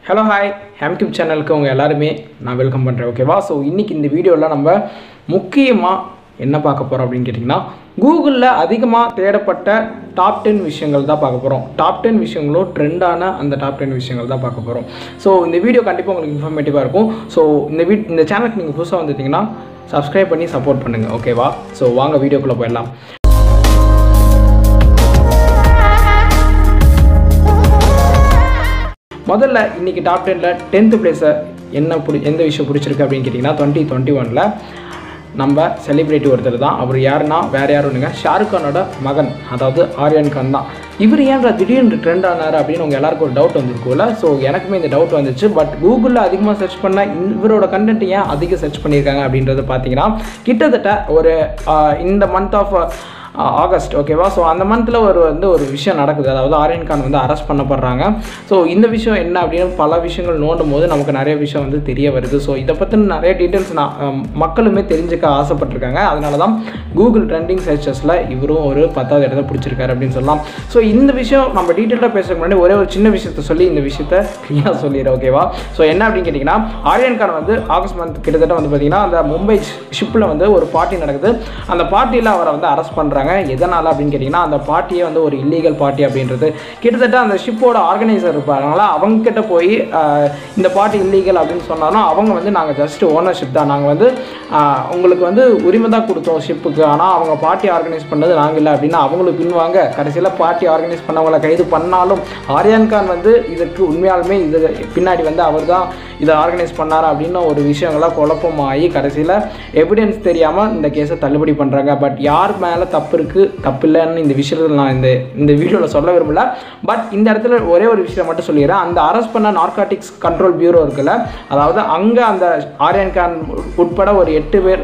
hello hi ஹேம்கியூப் சேனலுக்கு உங்கள் எல்லாருமே நான் வெல்கம் பண்ணுறேன் ஓகேவா ஸோ இன்றைக்கி இந்த வீடியோவில் நம்ம முக்கியமாக என்ன பார்க்க போகிறோம் அப்படின்னு கேட்டிங்கன்னா கூகுளில் அதிகமாக தேடப்பட்ட டாப் டென் விஷயங்கள் தான் பார்க்க போகிறோம் டாப் டென் விஷயங்களும் ட்ரெண்டான அந்த டாப் டென் விஷயங்கள் தான் பார்க்க போகிறோம் ஸோ இந்த வீடியோ கண்டிப்பாக உங்களுக்கு இன்ஃபர்மேட்டிவாக இருக்கும் ஸோ இந்த வீ இந்த சேனலுக்கு நீங்கள் புதுசாக வந்துட்டீங்கன்னா சப்ஸ்கிரைப் பண்ணி சப்போர்ட் பண்ணுங்கள் ஓகேவா ஸோ வாங்க வீடியோக்குள்ளே போயிடலாம் முதல்ல இன்னைக்கு டாப் டெனில் டென்த்து பிளேஸை என்ன பிடி எந்த விஷயம் பிடிச்சிருக்கு அப்படின்னு கேட்டிங்கன்னா டுவெண்ட்டி டுவெண்ட்டி ஒனில் நம்ம செலிப்ரிட்டி ஒருத்தர் தான் அவர் யாருன்னா வேறு யாரும் இல்லைங்க ஷாருக் கானோட மகன் அதாவது ஆர்யன் கான் தான் இவர் ஏன் திடீர்னு ட்ரெண்ட் ஆனார் அப்படின்னு உங்கள் எல்லாருக்கும் ஒரு டவுட் வந்திருக்கும்ல ஸோ எனக்குமே இந்த டவுட் வந்துச்சு பட் கூகுளில் அதிகமாக சர்ச் பண்ணால் இவரோட கண்டென்ட் ஏன் அதிகம் சர்ச் பண்ணியிருக்காங்க அப்படின்றத பார்த்தீங்கன்னா கிட்டத்தட்ட ஒரு ஆஹ், இந்த மந்த் ஆஃப் ஆகஸ்ட் ஓகேவா ஸோ அந்த மந்தில் ஒரு வந்து ஒரு விஷயம் நடக்குது அதாவது ஆரியன் கான் வந்து அரெஸ்ட் பண்ணப்படுறாங்க ஸோ இந்த விஷயம் என்ன அப்படின்னு பல விஷயங்கள் நோண்டும் போது நமக்கு நிறைய விஷயம் வந்து தெரிய வருது ஸோ இதை பற்றின நிறைய டீட்டெயில்ஸ் நான் அஹ், மக்களுமே தெரிஞ்சுக்க ஆசைப்பட்டிருக்காங்க அதனால தான் கூகுள் ட்ரெண்டிங் சர்ச்சஸில் இவரும் ஒரு பத்தாவது இடத்த பிடிச்சிருக்காரு அப்படின்னு சொல்லலாம் ஸோ இந்த விஷயம் நம்ம டீட்டெயிலாக பேசுறதுக்கு முன்னாடி ஒரே ஒரு சின்ன விஷயத்த சொல்லி இந்த விஷயத்த க்ளியராக சொல்லிடுறேன் ஓகேவா ஸோ என்ன அப்படின்னு கேட்டிங்கன்னா ஆரியன் கான் வந்து ஆகஸ்ட் மந்த் கிட்டத்தட்ட வந்து பார்த்தீங்கன்னா அந்த மும்பை ஷிப்பில் வந்து ஒரு பார்ட்டி நடக்குது அந்த பார்ட்டியில் அவரை வந்து அரெஸ்ட் பண்ணுறாங்க எதனால் அப்படின்னு கேட்டிங்கன்னா அந்த பார்ட்டியே வந்து ஒரு இல்லீகல் பார்ட்டி அப்படின்றது கிட்டத்தட்ட அந்த ஷிப்போட ஆர்கனைசர் இருப்பாங்களா அவங்க கிட்ட போய் ஆஹ், இந்த பார்ட்டி இல்லீகல் அப்படின்னு சொன்னாலும் அவங்க வந்து நாங்கள் ஜஸ்ட் ஓனர்ஷிப் தான் நாங்கள் வந்து ஆஹ், உங்களுக்கு வந்து உரிமை தான் கொடுத்தோம் ஷிப்புக்கு ஆனால் அவங்க பார்ட்டி ஆர்கனைஸ் பண்ணது நாங்கள் இல்லை அப்படின்னா அவங்களுக்கு பின்வாங்க கடைசியில் பார்ட்டி ஆர்கனைஸ் பண்ணவங்களை கைது பண்ணாலும் ஆர்யான் கான் வந்து இதுக்கு உண்மையாலுமே இது பின்னாடி வந்து அவர் தான் இதை ஆர்கனைஸ் பண்ணார் அப்படின்னு ஒரு விஷயங்கள்லாம் குழப்பமாகி கடைசியில் எவிடன்ஸ் தெரியாமல் இந்த கேஸை தள்ளுபடி பண்ணுறாங்க பட் யார் மேலே தப்பு இருக்குது தப்பு இல்லைன்னு இந்த விஷயத்தில் நான் இந்த இந்த வீடியோவில் சொல்ல விரும்பல பட் இந்த இடத்துல ஒரே ஒரு விஷயம் மட்டும் சொல்லிடுறேன் அந்த அரெஸ்ட் பண்ண நார்காட்டிக்ஸ் கண்ட்ரோல் பியூரோ இருக்குல்ல அதாவது அங்கே அந்த ஆரியன் கான் உட்பட ஒரு எட்டு பேர்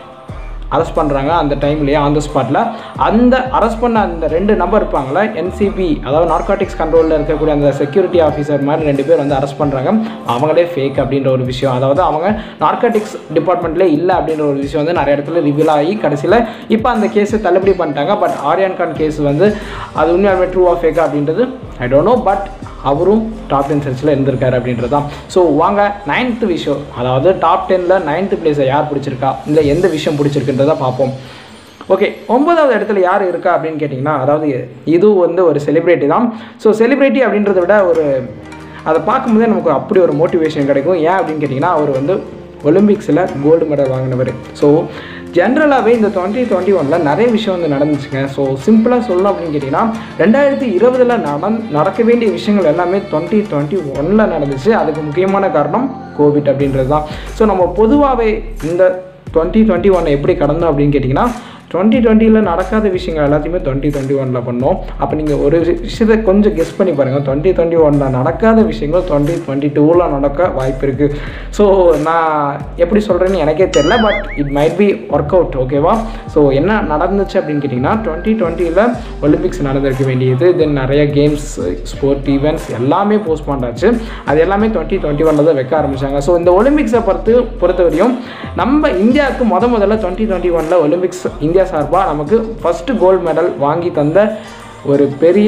அரெஸ்ட் பண்ணுறாங்க அந்த டைம்லேயே ஆன் த ஸ்பாட்டில் அந்த அரெஸ்ட் பண்ண அந்த ரெண்டு நம்பர் இருப்பாங்களே என்சிபி அதாவது நார்காட்டிக்ஸ் கண்ட்ரோலில் இருக்கக்கூடிய அந்த செக்யூரிட்டி ஆஃபீஸர் மாதிரி ரெண்டு பேர் வந்து அரெஸ்ட் பண்ணுறாங்க அவங்களே ஃபேக் அப்படின்ற ஒரு விஷயம் அதாவது அவங்க நார்காட்டிக்ஸ் டிபார்ட்மெண்ட்லேயே இல்லை அப்படின்ற ஒரு விஷயம் வந்து நிறைய இடத்துல ரிவீல் ஆகி கடைசியில் இப்போ அந்த கேஸை தள்ளுபடி பண்ணிட்டாங்க பட் ஆர்யான் கான் கேஸ் வந்து அது உண்மையாலுமே ட்ரூவா ஃபேக்கா அப்படின்றது ஐ டோன்ட் நோ பட் அவரும் டாப் டென் சர்ச்சில் இருந்திருக்காரு அப்படின்றது தான் ஸோ வாங்க நைன்த்து விஷயம் அதாவது டாப் டெனில் நைன்த்து பிளேஸை யார் பிடிச்சிருக்கா இல்லை எந்த விஷயம் பிடிச்சிருக்குன்றதை பார்ப்போம் ஓகே ஒன்பதாவது இடத்துல யார் இருக்கா அப்படின்னு கேட்டிங்கன்னா அதாவது இது வந்து ஒரு செலிப்ரிட்டி தான் ஸோ செலிப்ரிட்டி அப்படின்றத விட ஒரு அதை பார்க்கும்போதே நமக்கு அப்படி ஒரு மோட்டிவேஷன் கிடைக்கும் ஏன் அப்படின்னு கேட்டிங்கன்னா அவர் வந்து ஒலிம்பிக்ஸில் கோல்டு மெடல் வாங்கினவர் ஸோ ஜென்ரலாகவே இந்த டுவெண்ட்டி டுவெண்ட்டி ஒனில் நிறைய விஷயம் வந்து நடந்துச்சுங்க ஸோ சிம்பிளாக சொல்லணும் அப்படின்னு கேட்டிங்கன்னா ரெண்டாயிரத்தி இருபதில் நடந் நடக்க வேண்டிய விஷயங்கள் எல்லாமே டுவெண்ட்டி டுவெண்ட்டி ஒனில் நடந்துச்சு அதுக்கு முக்கியமான காரணம் கோவிட் அப்படின்றது தான் ஸோ நம்ம பொதுவாகவே இந்த டுவெண்ட்டி டுவெண்ட்டி ஒன்னை எப்படி கடந்தோம் அப்படின்னு கேட்டிங்கன்னா டுவெண்ட்டி டுவெண்ட்டியில் நடக்காத விஷயங்கள் எல்லாத்தையுமே டுவெண்ட்டி டுவெண்ட்டி ஒனில் பண்ணோம் அப்போ நீங்கள் ஒரு விஷயத்தை கொஞ்சம் கெஸ் பண்ணி பாருங்கள் டுவெண்ட்டி டுவெண்ட்டி ஒனில் நடக்காத விஷயங்கள் டுவெண்ட்டி டுவெண்ட்டி டூவில் நடக்க வாய்ப்பு இருக்குது ஸோ நான் எப்படி சொல்கிறேன்னு எனக்கே தெரில but it might be work out ஓகேவா ஸோ என்ன நடந்துச்சு அப்படின்னு கேட்டிங்கன்னா டுவெண்ட்டி டுவெண்ட்டியில் ஒலிம்பிக்ஸ் நடந்திருக்க வேண்டியது தென் நிறைய கேம்ஸ் ஸ்போர்ட் ஈவெண்ட்ஸ் எல்லாமே போஸ்ட்பாண்ட் ஆச்சு அது எல்லாமே டுவெண்ட்டி டுவெண்ட்டி ஒனில் தான் வைக்க ஆரம்பிச்சாங்க ஸோ இந்த ஒலிம்பிக்ஸை பொறுத்து பொறுத்தவரையும் நம்ம இந்தியாவுக்கு முத முதல்ல டுவெண்ட்டி டுவெண்ட்டி ஒனில் ஒலிம்பிக்ஸ் இந்தியா சார்பாக நமக்கு ஃபஸ்ட்டு கோல்டு மெடல் வாங்கி தந்த ஒரு பெரிய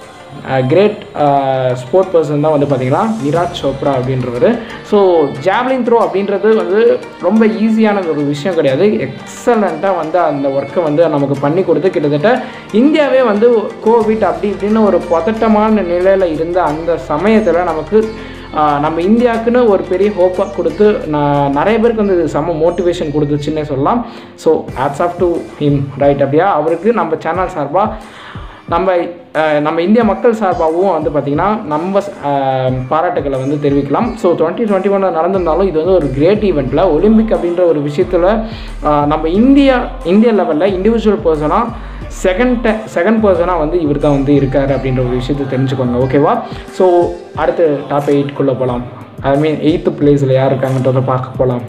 கிரேட் ஸ்போர்ட் பர்சன் தான் வந்து பார்த்தீங்கன்னா நிராஜ் சோப்ரா அப்படின்றவர் ஸோ ஜாவ்லின் த்ரோ அப்படின்றது வந்து ரொம்ப ஈஸியான ஒரு விஷயம் கிடையாது எக்ஸலண்ட்டாக வந்து அந்த ஒர்க்கை வந்து நமக்கு பண்ணி கொடுத்து கிட்டத்தட்ட இந்தியாவே வந்து கோவிட் அப்படி இப்படின்னு ஒரு பதட்டமான நிலையில் இருந்த அந்த சமயத்தில் நமக்கு ஆஹ் நம்ம இந்தியாவுக்குன்னு ஒரு பெரிய ஹோப்பை கொடுத்து நான் நிறைய பேருக்கு வந்து இது செம்ம மோட்டிவேஷன் கொடுத்துச்சுன்னே சொல்லலாம் so ads of to him right அப்படியா அவருக்கு நம்ம சேனல் சார்பாக நம்ம அஹ், நம்ம இந்திய மக்கள் சார்பாகவும் வந்து பார்த்திங்கன்னா நம்ம அஹ், பாராட்டுக்களை வந்து தெரிவிக்கலாம் ஸோ டுவெண்ட்டி டுவெண்ட்டி ஒனில் நடந்திருந்தாலும் இது வந்து ஒரு கிரேட் ஈவெண்ட்டில் ஒலிம்பிக் அப்படின்ற ஒரு விஷயத்தில் நம்ம இந்தியா இந்திய லெவலில் இண்டிவிஜுவல் பர்சனாக செகண்ட் செகண்ட் பர்சனாக வந்து இவர் தான் வந்து இருக்கார் அப்படின்ற ஒரு விஷயத்தை தெரிஞ்சுக்கோங்க ஓகேவா ஸோ அடுத்து டாப் எயிட்குள்ளே போகலாம் ஐ மீன் எயித்து பிளேஸில் யார் இருக்காங்கன்றதை பார்க்க போகலாம்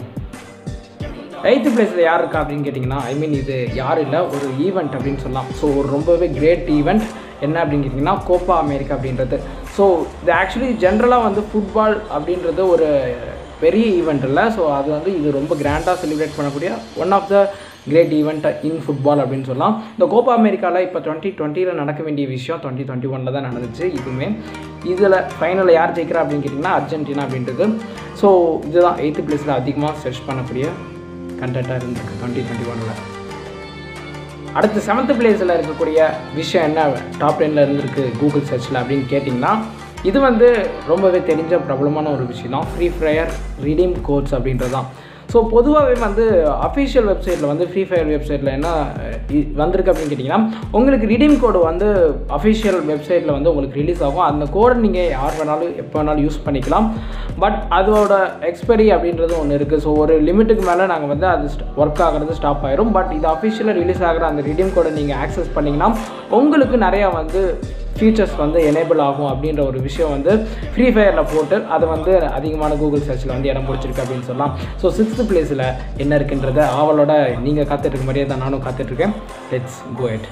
எயித்து பிளேஸில் யார் இருக்கா அப்படின்னு கேட்டிங்கன்னா ஐ மீன் இது யார் இல்லை ஒரு ஈவெண்ட் அப்படின்னு சொல்லலாம் ஸோ ஒரு ரொம்பவே கிரேட் ஈவெண்ட் என்ன அப்படின்னு கேட்டிங்கன்னா கோப்பா அமெரிக்கா அப்படின்றது ஸோ இது ஆக்சுவலி ஜென்ரலாக வந்து ஃபுட்பால் அப்படின்றது ஒரு பெரிய ஈவெண்ட் இல்லை ஸோ அது வந்து இது ரொம்ப கிராண்டாக செலிப்ரேட் பண்ணக்கூடிய one of the great event in football அப்படின்னு சொல்லலாம் இந்த கோப்பா அமெரிக்காவில் இப்போ டுவெண்ட்டி டுவெண்ட்டியில் நடக்க வேண்டிய விஷயம் டுவெண்ட்டி டுவெண்ட்டி ஒனில் தான் நடந்துச்சு இதுவுமே இதில் ஃபைனலில் யார் ஜெயிக்கிறா அப்படின்னு கேட்டிங்கன்னா அர்ஜென்டினா அப்படின்றது ஸோ இதுதான் எயித்து பிளேஸில் அதிகமாக சர்ச் பண்ணக்கூடிய கண்டென்ட்டாக இருந்திருக்கு டுவெண்ட்டி டுவெண்ட்டி ஒனில் அடுத்து செவன்த் பிளேஸில் இருக்கக்கூடிய விஷயம் என்ன டாப் டென்னில் இருந்திருக்கு கூகுள் சர்ச்சில் அப்படின்னு கேட்டிங்கன்னா இது வந்து ரொம்பவே தெரிஞ்ச பிரபலமான ஒரு விஷயம் தான் ஃப்ரீ ஃபயர் ரிடீம் கோட்ஸ் அப்படின்றது தான் ஸோ பொதுவாகவே வந்து அஃபிஷியல் வெப்சைட்டில் வந்து ஃப்ரீ ஃபயர் வெப்சைட்டில் என்ன இ- வந்திருக்கு அப்படின்னு கேட்டிங்கன்னா உங்களுக்கு ரிடீம் கோடு வந்து அஃபிஷியல் வெப்சைட்டில் வந்து உங்களுக்கு ரிலீஸ் ஆகும் அந்த கோடை நீங்கள் யார் வேணாலும் எப்போ வேணாலும் யூஸ் பண்ணிக்கலாம் பட் அதோட எக்ஸ்பைரி அப்படின்றது ஒன்று இருக்குது ஸோ ஒரு லிமிட்டுக்கு மேலே நாங்கள் வந்து அது ஒர்க் ஆகிறது ஸ்டாப் ஆயிரும் பட் இது அஃபிஷியலாக ரிலீஸ் ஆகிற அந்த ரிடீம் கோடை நீங்கள் ஆக்சஸ் பண்ணிங்கன்னா உங்களுக்கு நிறையா வந்து ஃபீச்சர்ஸ் வந்து எனேபிள் ஆகும் அப்படின்ற ஒரு விஷயம் வந்து ஃப்ரீ ஃபயரில் போட்டு அது வந்து அதிகமான கூகுள் சர்ச்சில் வந்து இடம் பிடிச்சிருக்கு அப்படின்னு சொல்லலாம் ஸோ சிக்ஸ்த் பிளேஸில் என்ன இருக்குன்றத ஆவலோட நீங்கள் காத்துட்ருக்க மாதிரியே தான் நானும் காத்துட்ருக்கேன் லெட்ஸ் கோ எட்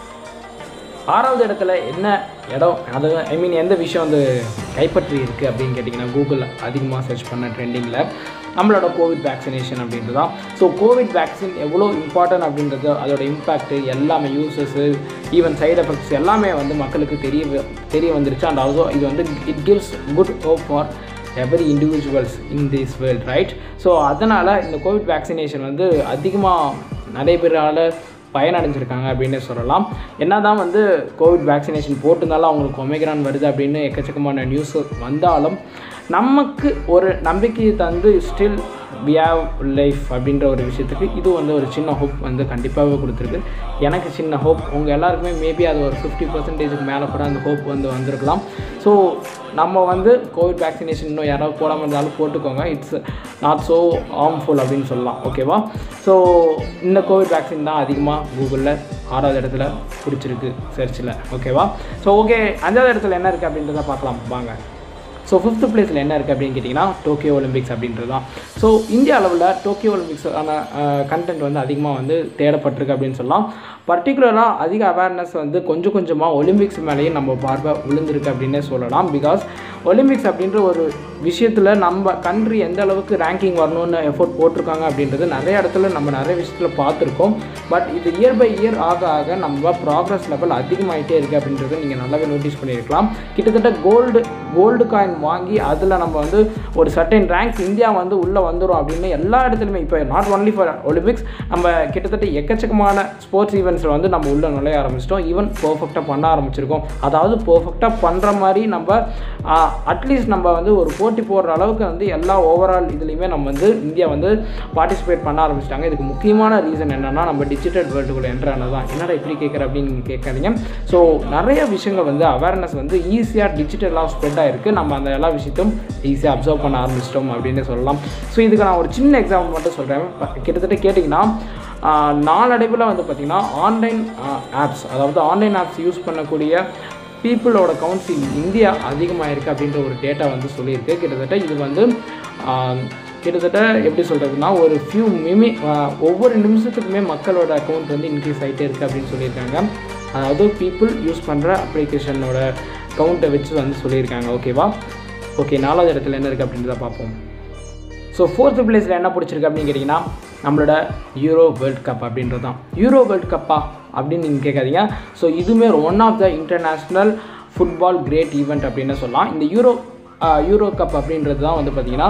ஆறாவது இடத்துல என்ன இடம் அது ஐ மீன் எந்த விஷயம் வந்து கைப்பற்றி இருக்குது அப்படின்னு கேட்டிங்கன்னா கூகுள் அதிகமாக சர்ச் பண்ண ட்ரெண்டிங்கில் நம்மளோட கோவிட் வேக்சினேஷன் அப்படின்றது தான் ஸோ கோவிட் வேக்சின் எவ்வளோ இம்பார்ட்டன்ட் அப்படின்றது அதோட இம்பேக்ட் எல்லாமே யூசஸ்ஸு ஈவன் சைடு எஃபெக்ட்ஸ் எல்லாமே வந்து மக்களுக்கு தெரிய வ- தெரிய வந்துருச்சு அண்ட் ஆல்சோ இது வந்து it gives good hope for every individuals in this world right so அதனால் இந்த கோவிட் வேக்சினேஷன் வந்து அதிகமாக நிறைய பேரால் பயனடைஞ்சிருக்காங்க அப்படின்னு சொல்லலாம் என்ன தான் வந்து கோவிட் வேக்சினேஷன் போட்டிருந்தாலும் அவங்களுக்கு ஒமேக்ரான் வருது அப்படின்னு எக்கச்சக்கமான நியூஸ் வந்தாலும் நமக்கு ஒரு நம்பிக்கையை தந்து ஸ்டில் வி ஹாவ் லைஃப் அப்படின்ற ஒரு விஷயத்துக்கு இது வந்து ஒரு சின்ன ஹோப் வந்து கண்டிப்பாகவே கொடுத்துருக்கு எனக்கு சின்ன ஹோப் உங்கள் எல்லாருக்குமே மேபி அது ஒரு ஃபிஃப்டி பர்சன்டேஜுக்கு மேலே கூட அந்த ஹோப் வந்து வந்திருக்கலாம் ஸோ நம்ம வந்து கோவிட் வேக்சினேஷன் இன்னும் யாராவது போடாமல் இருந்தாலும் போட்டுக்கோங்க இட்ஸ் நாட் ஸோ ஹார்ம்ஃபுல் அப்படின்னு சொல்லலாம் ஓகேவா ஸோ இந்த கோவிட் வேக்சின் தான் அதிகமாக கூகுளில் ஆறாவது இடத்துல பிடிச்சிருக்கு சர்ச்சில் ஓகேவா ஸோ ஓகே அஞ்சாவது இடத்துல என்ன இருக்குது அப்படின்றத பார்க்கலாம் வாங்க ஸோ ஃபிஃப்த் பிளேஸில் என்ன இருக்குது அப்படின்னு கேட்டிங்கன்னா டோக்கியோ ஒலிம்பிக்ஸ் அப்படின்றது தான் ஸோ இந்திய அளவில் டோக்கியோ ஒலிம்பிக்ஸான கண்டென்ட் வந்து அதிகமாக வந்து தேடப்பட்டிருக்கு அப்படின்னு சொல்லலாம் பர்டிகுலராக அதிக அவேர்னஸ் வந்து கொஞ்சம் கொஞ்சமாக ஒலிம்பிக்ஸ் மேலேயே நம்ம பார்வை விழுந்திருக்கு அப்படின்னே சொல்லலாம் பிகாஸ் ஒலிம்பிக்ஸ் அப்படின்ற ஒரு விஷயத்தில் நம்ம கண்ட்ரி எந்த அளவுக்கு ரேங்கிங் வரணும்னு எஃபோர்ட் போட்டிருக்காங்க அப்படின்றது நிறைய இடத்துல நம்ம நிறைய விஷயத்தில் பார்த்துருக்கோம் பட் இது இயர் பை இயர் ஆக ஆக நம்ம ப்ராக்ரஸ் லெவல் அதிகமாகிட்டே இருக்குது அப்படின்றத நீங்கள் நல்லாவே நோட்டீஸ் பண்ணியிருக்கலாம் கிட்டத்தட்ட கோல்டு கோல்டு காயின் வாங்கி அதில் நம்ம வந்து ஒரு சர்டன் ரேங்க் இந்தியா வந்து உள்ளே வந்துடும் அப்படின்னு எல்லா இடத்துலையுமே இப்போ நாட் ஒன்லி ஃபார் ஒலிம்பிக்ஸ் நம்ம கிட்டத்தட்ட எக்கச்சக்கமான ஸ்போர்ட்ஸ் ஈவெண்ட்ஸில் வந்து நம்ம உள்ளே நுழைய ஆரம்பிச்சிட்டோம் ஈவன் பர்ஃபெக்டாக பண்ண ஆரம்பிச்சிருக்கோம் அதாவது பர்ஃபெக்டாக பண்ணுற மாதிரி நம்ம அட்லீஸ்ட் நம்ம வந்து ஒரு போட்டி போடுற அளவுக்கு வந்து எல்லா ஓவரால் இதுலேயுமே நம்ம வந்து இந்தியா வந்து பார்ட்டிசிபேட் பண்ண ஆரம்பிச்சிட்டாங்க இதுக்கு முக்கியமான ரீசன் என்னென்னா நம்ம டிஜிட்டல் வேர்ல்டுக்குள்ளே என்ட்ரு ஆனது தான் என்னடா இப்படி கேட்குற அப்படின்னு கேட்காதீங்க ஸோ நிறைய விஷயங்கள் வந்து அவேர்னஸ் வந்து ஈஸியாக டிஜிட்டலாக ஸ்ப்ரெட் ஆகிருக்கு நம்ம அந்த எல்லா விஷயத்தையும் ஈஸியாக அப்சர்வ் பண்ண ஆரம்பிச்சிட்டோம் அப்படின்னு சொல்லலாம் ஸோ இதுக்கு நான் ஒரு சின்ன எக்ஸாம்பிள் மட்டும் சொல்கிறேன் கிட்டத்தட்ட கேட்டிங்கன்னா ஆஹ், நாளடைவில் வந்து பார்த்திங்கன்னா ஆன்லைன் ஆப்ஸ் அதாவது ஆன்லைன் ஆப்ஸ் யூஸ் பண்ணக்கூடிய பீப்புளோட கவுண்ட்ஸ் இன் இந்தியா அதிகமாக இருக்குது அப்படின்ற ஒரு டேட்டா வந்து சொல்லியிருக்கு கிட்டத்தட்ட இது வந்து ஆஹ், கிட்டத்தட்ட எப்படி சொல்கிறதுனா ஒரு ஃபியூ மிமி ஒவ்வொரு நிமிஷத்துக்குமே மக்களோட அக்கௌண்ட் வந்து இன்க்ரீஸ் ஆகிட்டே இருக்குது அப்படின்னு சொல்லியிருக்காங்க அதாவது பீப்புள் யூஸ் பண்ணுற அப்ளிகேஷனோட கவுண்ட்டை வச்சு வந்து சொல்லியிருக்காங்க ஓகேவா ஓகே நாலாவது இடத்துல என்ன இருக்குது அப்படின்றத பார்ப்போம் ஸோ ஃபோர்த்து பிளேஸில் என்ன பிடிச்சிருக்கு அப்படின்னு கேட்டிங்கன்னா நம்மளோட யூரோ வேர்ல்ட் கப் அப்படின்றது தான் யூரோ வேர்ல்ட் கப்பா அப்படின்னு நீங்கள் கேட்காதீங்க ஸோ இதுவுமே one of the international football great event அப்படின்னு சொல்லலாம் இந்த யூரோ யூரோ கப் அப்படின்றது தான் வந்து பார்த்திங்கன்னா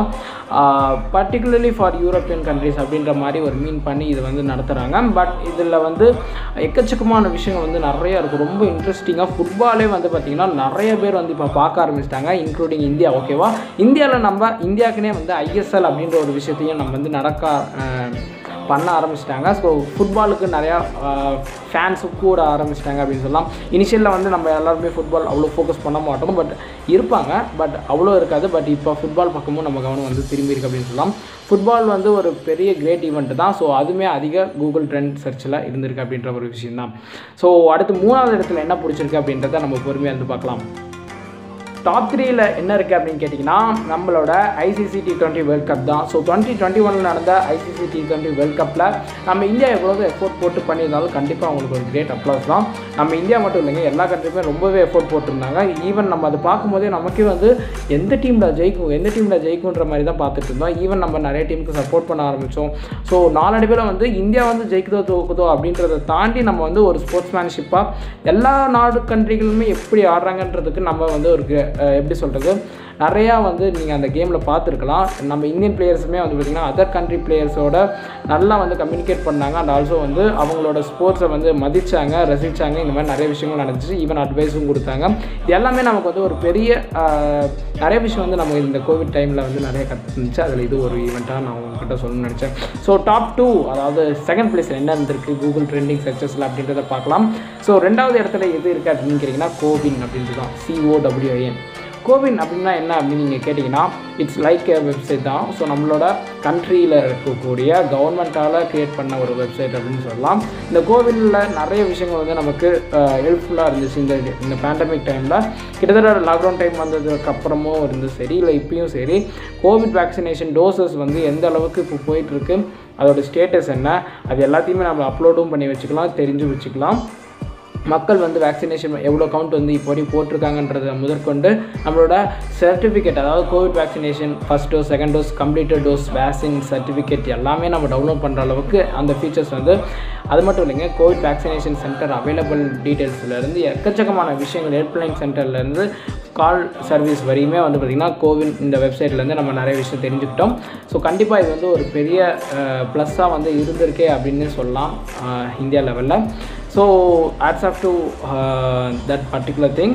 பர்டிகுலர்லி ஃபார் யூரோப்பியன் கண்ட்ரிஸ் அப்படின்ற மாதிரி ஒரு மீன் பண்ணி இது வந்து நடத்துகிறாங்க பட் இதில் வந்து எக்கச்சக்கமான விஷயங்கள் வந்து நிறைய இருக்குது ரொம்ப இன்ட்ரெஸ்டிங்காக ஃபுட்பாலே வந்து பார்த்திங்கன்னா நிறைய பேர் வந்து இப்போ பார்க்க ஆரம்பிச்சிட்டாங்க இன்க்ளூடிங் இந்தியா ஓகேவா இந்தியாவில் நம்ம இந்தியாவுக்குனே வந்து ஐஎஸ்எல் அப்படின்ற ஒரு விஷயத்தையும் நம்ம வந்து நடக்க அஹ், பண்ண ஆரம்பிச்சிட்டாங்க ஸோ ஃபுட்பாலுக்கு நிறையா ஃபேன்ஸு கூட ஆரம்பிச்சிட்டாங்க அப்படின்னு சொல்லலாம் இனிஷியலில் வந்து நம்ம எல்லாருமே ஃபுட்பால் அவ்வளோ ஃபோக்கஸ் பண்ண மாட்டோம் பட் இருப்பாங்க பட் அவ்வளோ இருக்காது பட் இப்போ ஃபுட்பால் பக்கமும் நம்ம கவனம் வந்து திரும்பி இருக்கு அப்படின்னு சொல்லலாம் ஃபுட்பால் வந்து ஒரு பெரிய கிரேட் ஈவெண்ட் தான் ஸோ அதுவுமே அதிக கூகுள் ட்ரெண்ட் சர்ச்சில் இருந்திருக்கு அப்படின்ற ஒரு விஷயம் தான் ஸோ அடுத்து மூணாவது இடத்துல என்ன பிடிச்சிருக்கு அப்படின்றத நம்ம பொறுமையாக இருந்து பார்க்கலாம் டாப் த்ரீயில் என்ன இருக்குது அப்படின்னு கேட்டிங்கன்னா நம்மளோட ICC T twenty world cup தான் ஸோ டுவெண்ட்டி டுவெண்ட்டி ஒனில் நடந்த ஐசிசி டி டுவெண்ட்டி வேர்ல்ட் கப்பில் நம்ம இந்தியா எவ்வளோ எஃபோர்ட் போட்டு பண்ணியிருந்தாலும் கண்டிப்பாக அவங்களுக்கு ஒரு கிரேட் அப்ளாஸ் தான் நம்ம இந்தியா மட்டும் இல்லைங்க எல்லா கண்ட்ரியுமே ரொம்பவே எஃபோர்ட் போட்டிருந்தாங்க ஈவன் நம்ம அதை பார்க்கும்போதே நமக்கே வந்து எந்த டீமில் ஜெயிக்கும் எந்த டீமில் ஜெயிக்குன்ற மாதிரி தான் பார்த்துட்டு இருந்தோம் ஈவன் நம்ம நிறைய டீமுக்கு சப்போர்ட் பண்ண ஆரம்பித்தோம் ஸோ நாளடைவில் வந்து இந்தியா வந்து ஜெயிக்குதோ தோக்குதோ அப்படின்றத தாண்டி நம்ம வந்து ஒரு ஸ்போர்ட்ஸ்மேன்ஷிப்பாக எல்லா நாடு கண்ட்ரிகளுமே எப்படி ஆடுறாங்கன்றதுக்கு நம்ம வந்து ஒரு க- அஹ் எப்படி சொல்கிறது நிறையா வந்து நீங்கள் அந்த கேமில் பார்த்துருக்கலாம் நம்ம இந்தியன் பிளேயர்ஸுமே வந்து பார்த்திங்கன்னா அதர் கண்ட்ரி பிளேயர்ஸோட நல்லா வந்து கம்யூனிகேட் பண்ணாங்க அண்ட் ஆல்சோ வந்து அவங்களோட ஸ்போர்ட்ஸை வந்து மதிச்சாங்க ரசித்தாங்க இந்த மாதிரி நிறைய விஷயங்கள் நடந்துச்சு ஈவன் அட்வைஸும் கொடுத்தாங்க இது எல்லாமே நமக்கு வந்து ஒரு பெரிய ஆஹ், நிறைய விஷயம் வந்து நம்ம இந்த கோவிட் டைமில் வந்து நிறைய கற்றுருந்துச்சு அதில் இது ஒரு ஈவெண்ட்டாக நான் உங்ககிட்ட சொல்லணும்னு நினச்சேன் ஸோ டாப் டூ அதாவது செகண்ட் பிளேஸில் என்ன இருந்திருக்கு கூகுள் ட்ரெண்டிங் சர்ச்சஸில் அப்படின்றத பார்க்கலாம் ஸோ ரெண்டாவது இடத்துல எது இருக்குது அப்படின்னு கேட்டிங்கன்னா கோவின் அப்படின்றது தான் சிஓடபிள்யூஐஎன் கோவின் அப்படின்னா என்ன அப்படின்னு நீங்கள் கேட்டிங்கன்னா இட்ஸ் லைக் எ வெப்சைட் தான் ஸோ நம்மளோட கண்ட்ரியில் இருக்கக்கூடிய கவர்மெண்ட்டால் க்ரியேட் பண்ண ஒரு வெப்சைட் அப்படின்னு சொல்லலாம் இந்த கோவினில் நிறைய விஷயங்கள் வந்து நமக்கு ஹெல்ப்ஃபுல்லாக இருந்துச்சு இந்த இந்த பேண்டமிக் டைமில் கிட்டத்தட்ட லாக்டவுன் டைம் வந்ததுக்கு அப்புறமும் இருந்து சரி இல்லை இப்பயும் சரி கோவிட் வேக்சினேஷன் டோசஸ் வந்து எந்த அளவுக்கு இப்போ போயிட்டுருக்கு அதோட ஸ்டேட்டஸ் என்ன அது எல்லாத்தையுமே நம்ம அப்லோடும் பண்ணி வச்சுக்கலாம் தெரிஞ்சு வச்சுக்கலாம் மக்கள் வந்து வேக்சினேஷன் எவ்வளோ கவுண்ட் வந்து இப்போ வரையும் போட்டிருக்காங்கன்றத முதற்கொண்டு நம்மளோட சர்டிஃபிகேட் அதாவது Covid vaccination first dose second dose completed dose vaccine certificate எல்லாமே நம்ம டவுன்லோட் பண்ணுற அளவுக்கு அந்த ஃபீச்சர்ஸ் வந்து அது மட்டும் இல்லைங்க கோவிட் வேக்சினேஷன் சென்டர் அவைலபிள் டீட்டெயில்ஸ்லேருந்து எக்கச்சக்கமான விஷயங்கள் ஹெல்ப்லைன் சென்டர்லேருந்து கால் சர்வீஸ் வரையுமே வந்து பார்த்திங்கன்னா கோவின் இந்த வெப்சைட்லேருந்து நம்ம நிறைய விஷயம் தெரிஞ்சுக்கிட்டோம் ஸோ கண்டிப்பாக இது வந்து ஒரு பெரிய ப்ளஸ்ஸாக வந்து இருந்திருக்கே அப்படின்னு சொல்லலாம் அஹ், இந்தியா லெவலில் so ads of to that particular thing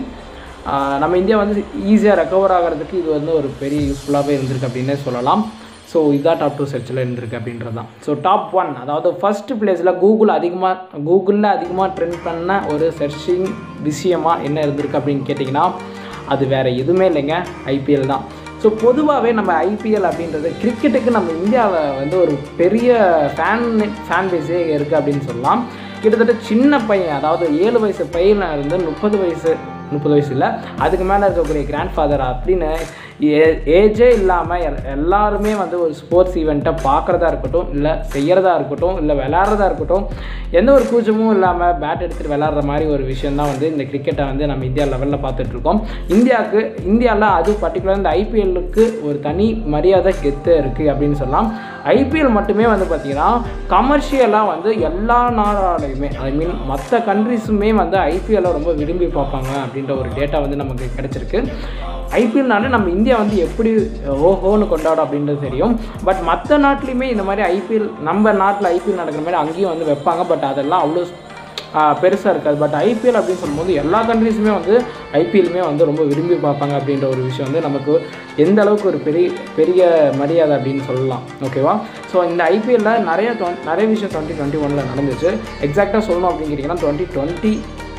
நம்ம இந்தியா வந்து ஈஸியாக ரெக்கவர் ஆகிறதுக்கு இது வந்து ஒரு பெரிய யூஸ்ஃபுல்லாகவே இருந்திருக்கு அப்படின்னே சொல்லலாம் ஸோ இதான் டாப் டூ சர்ச்சில் இருந்திருக்கு அப்படின்றது தான் ஸோ டாப் ஒன் அதாவது ஃபர்ஸ்ட் பிளேஸில் கூகுள் அதிகமாக கூகுளில் அதிகமாக ட்ரெண்ட் பண்ண ஒரு சர்ச்சிங் விஷயமா என்ன இருந்திருக்கு அப்படின்னு கேட்டிங்கன்னா அது வேறு எதுவுமே இல்லைங்க ஐபிஎல் தான் ஸோ பொதுவாகவே நம்ம ஐபிஎல் அப்படின்றது கிரிக்கெட்டுக்கு நம்ம இந்தியாவில் வந்து ஒரு பெரிய ஃபேன் ஃபேன் பேஸே இருக்குது அப்படின்னு சொல்லலாம் கிட்டத்தட்ட சின்ன பையன் அதாவது ஏழு வயசு பையனை இருந்து முப்பது வயசு முப்பது வயசு இல்லை அதுக்கு மேலே இருக்கக்கூடிய கிராண்ட் ஃபாதர் அப்படின்னு ஏ ஏஜே இல்லாமல் எல்லாருமே வந்து ஒரு ஸ்போர்ட்ஸ் ஈவெண்ட்டை பார்க்குறதா இருக்கட்டும் இல்லை செய்கிறதா இருக்கட்டும் இல்லை விளாட்றதா இருக்கட்டும் எந்த ஒரு கூச்சமும் இல்லாமல் பேட் எடுத்துகிட்டு விளாட்ற மாதிரி ஒரு விஷயம் தான் வந்து இந்த கிரிக்கெட்டை வந்து நம்ம இந்தியா லெவலில் பார்த்துட்ருக்கோம் இந்தியாவுக்கு இந்தியாவில் அது பர்டிகுலர் இந்த ஐபிஎல்லுக்கு ஒரு தனி மரியாதை கெத்து இருக்குது அப்படின்னு சொல்லலாம் ஐபிஎல் மட்டுமே வந்து பார்த்திங்கன்னா கமர்ஷியலாக வந்து எல்லா நாடாலையுமே ஐ மீன் மற்ற கண்ட்ரிஸுமே வந்து ஐபிஎல்லை ரொம்ப விரும்பி பார்ப்பாங்க அப்படின்ற ஒரு டேட்டா வந்து நமக்கு கிடச்சிருக்கு ஐபிஎல்னால நம்ம இந்தியா வந்து எப்படி ஓஹோன்னு கொண்டாடும் அப்படின்றது தெரியும் பட் மற்ற நாட்டிலையுமே இந்த மாதிரி ஐபிஎல் நம்ம நாட்டில் ஐபிஎல் நடக்கிற மாதிரி அங்கேயும் வந்து வைப்பாங்க பட் அதெல்லாம் அவ்வளோ பெருசாக இருக்காது பட் ஐபிஎல் அப்படின்னு சொல்லும்போது எல்லா கண்ட்ரீஸுமே வந்து ஐபிஎல்லுமே வந்து ரொம்ப விரும்பி பார்ப்பாங்க அப்படின்ற ஒரு விஷயம் வந்து நமக்கு எந்த அளவுக்கு ஒரு பெரிய பெரிய மரியாதை அப்படின்னு சொல்லலாம் ஓகேவா ஸோ இந்த ஐபிஎல்லில் நிறைய தொ- நிறைய விஷயம் டுவெண்ட்டி டுவெண்ட்டி ஒனில் நடந்துச்சு எக்ஸாக்டாக சொல்லணும் அப்படின்னு கேட்டிங்கன்னா டுவெண்ட்டி டுவெண்ட்டி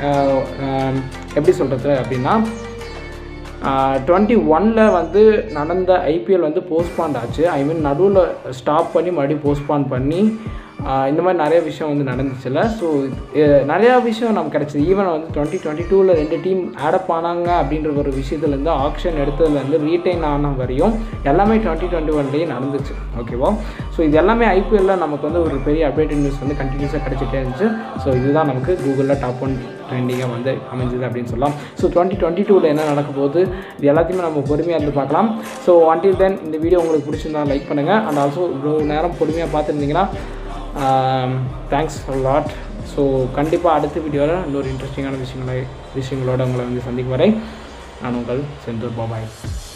எப்படி சொல்கிறது அப்படின்னா டுவெண்ட்டி ஒனில் வந்து நடந்த ஐபிஎல் வந்து போஸ்ட்பாண்ட் ஆச்சு ஐ மீன் நடுவில் ஸ்டாப் பண்ணி மறுபடியும் போஸ்ட்பான் பண்ணி ஆஹ் இந்த மாதிரி நிறைய விஷயம் வந்து நடந்துச்சுல ஸோ நிறையா விஷயம் நமக்கு கிடச்சிது ஈவன் வந்து டுவெண்ட்டி டுவெண்ட்டி டூவில் ரெண்டு டீம் ஆடப் ஆனாங்க அப்படின்ற ஒரு விஷயத்துலேருந்து ஆக்ஷன் எடுத்ததுலேருந்து ரீட்டைன் ஆன வரையும் எல்லாமே டுவெண்ட்டி டுவெண்ட்டி ஒன்லேயே நடந்துச்சு ஓகேவா ஸோ இது எல்லாமே ஐபிஎல்லில் நமக்கு வந்து ஒரு பெரிய அப்டேட் நியூஸ் வந்து கண்டினியூஸாக கிடச்சிட்டே இருந்துச்சு ஸோ இதுதான் நமக்கு கூகுளில் டாப் ஒன் ட்ரெண்டிங்காக வந்து அமைஞ்சது அப்படின்னு சொல்லலாம் ஸோ டுவெண்ட்டி டுவெண்ட்டி டூவில் என்ன நடக்க போகுது இது எல்லாத்தையுமே நம்ம பொறுமையாக இருந்து பார்க்கலாம் ஸோ until தென் இந்த வீடியோ உங்களுக்கு பிடிச்சிருந்தா லைக் பண்ணுங்கள் அண்ட் ஆல்சோ இவ்வளோ நேரம் பொறுமையாக பார்த்துருந்தீங்கன்னா தேங்க்ஸ் லாட் ஸோ கண்டிப்பாக அடுத்த வீடியோவில் இன்னொரு இன்ட்ரெஸ்டிங்கான விஷயங்களை விஷயங்களோட உங்களை வந்து சந்திக்கும் வரை நான் உங்கள் செந்தூர் பாபாய்